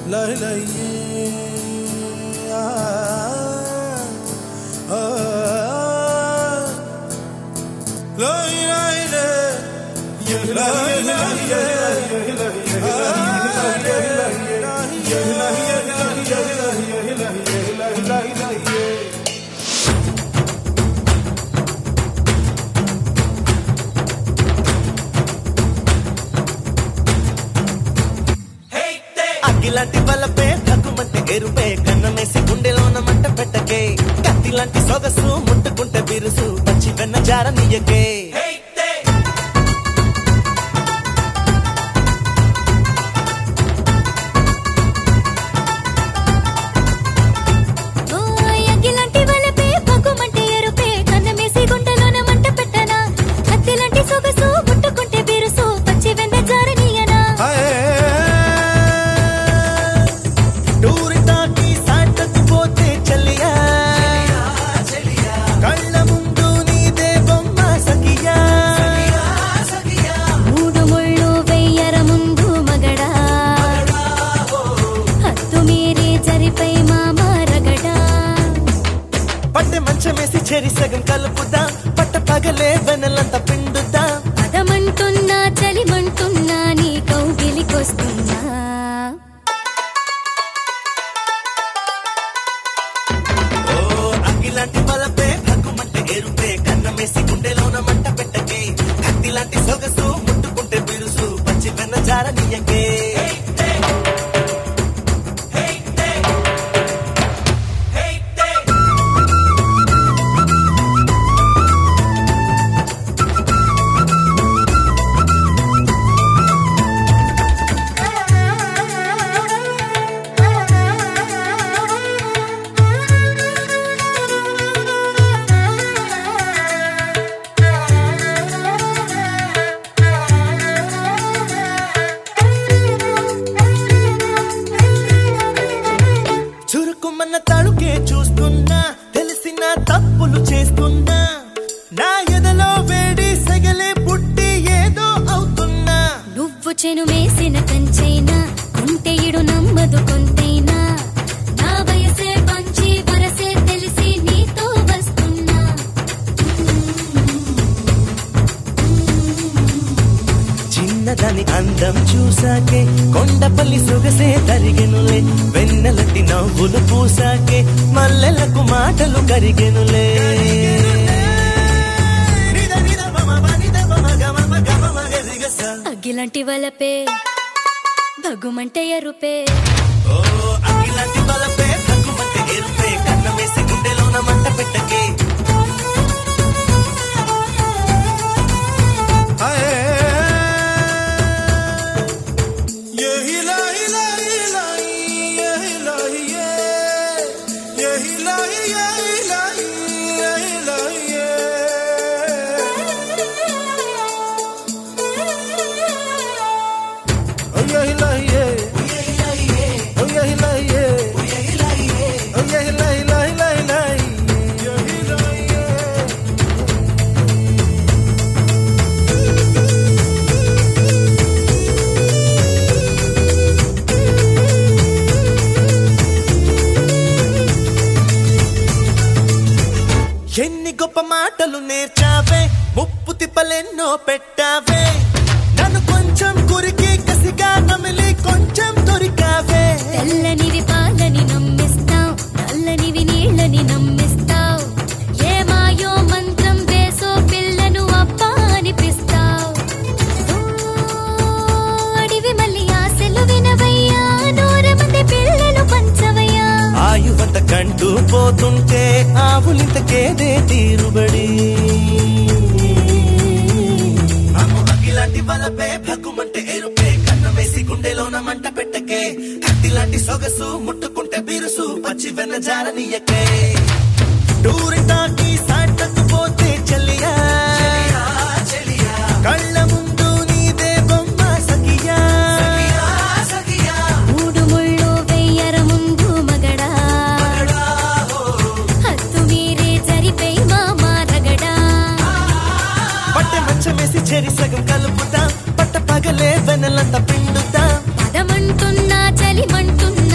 లై లై ఆ, ఆ, లై లై లై లై లై అగ్గిలాంటి బలపే తగ్గుమంటే ఎరుపే కన్నమేసి గుండెలోన మంట పెట్టకే కత్తిలాంటి సొగసు ముట్టుకుంటే బిరుసు పచ్చి వెన్న జార నీయకే ఓ అగ్గిలాంటి వలపే పగ్గుమంటే ఎరుపే కన్నమేసి గుండెలోన మంట పెట్టనా కత్తిలాంటి సొగసు ముట్టుకుంటే బిరుసు పచ్చి వెన్న జారనీయనా డూరి తాకి సాటకు పోతే చలియా కళ్ళ ముందు నీదే బొమ్మ సఖియా మూడు ముళ్ళు వెయ్యర ముందు మగడా హత్తు మీరి జరిపై మామ రగడా పట్టె మంచమేసి చెరి సగం కలుపుదా పట్ట పగలే వెనలంత పిండుదా పదమంటున్నా చలిమంటున్నా నీ కౌగిలికొస్తున్నా ఓ అగ్గిలాంటి బలపే హక్కుమంటే ఎరుపే కన్నమేసి గుండెలోన మంట పెట్టకే కత్తిలాంటి సొగసు ముట్టుకుంటే బిరుసు పచ్చి వెన్న జార నీయకే చురుకుమన్న తడుకే చూస్తున్నా తెలిసిన తప్పులు చేస్తున్నా నా ఎదలో వేడి సెగలే పుట్టి ఏదో అవుతున్నా నువ్వు చెను మేసిన కంచైనా కొంటె ఇడు నమ్మదు కొంతైనా నా వయసే పంచి వరసే తెలిసి నీతో వస్తున్నా చిన్నదాని అందం చూసాకే కొండపల్లి సొగసే తరిగెనులే వెన్నెలటి నవ్వులు పూసాకే మల్లెలకు మాటలు కరిగెనులే అగ్గిలాంటి వలపే భగుమంటే ఎరుపే ఓ అగ్గిలాంటి బలపే తగ్గుమంటే ఎరుపే కన్నమేసి గుండెలోన మంట పెట్టకే यही लाई लाई लाई यही लाई ये यही लाई यही लाई यही लाई ये ओ यही लाई ये ओ यही लाई ये ओ यही लाई लाई लाई लाई यही लाई ये ఎన్ని గొప్ప మాటలు నేర్చావే ముప్పు తిప్పలెన్నో పెట్టావే నన్ను కొంచెం కురికి కసిగా నమిలి కొంచెం దొరికావే తెల్లనివి పాలని నమ్మిస్తావు నల్లనివి నీళ్ళని నమ్మిస్తావు ఏ మాయో మంత్రం వేసో పిల్లను అబ్బా అనిపిస్తావు అడివి మళ్ళీ ఆశలు వినవయ్యా నూరు మంది పిల్లలు పంచవయ్యా ఆయువంత కంటూ పోతుంటే ఆవులింతకేదే తీరుబడి అమ్ము అగ్గిలాంటి వలపే భగ్గుమంటే ఎరుపే కన్న వేసి గుండెలోన మంట పెట్టకే కత్తిలాంటి సొగసు ముట్టుకుంటే బిరుసు పచ్చి వెన్న జారనీయకే డూరి తాకి సాటకు పోతే చలియా కళ్ళ ముందు నీదే బొమ్మ సఖియా మూడు ముళ్ళు వెయ్యర ముందు మగడా హత్తు మీరే జరిపై మామ రగడా పట్టె మంచమేసి చెరి సగం కలుపుతా పట్ట పగలే వెనలంత పిండుతా పదమంటున్నా చలి చలిమంటున్నా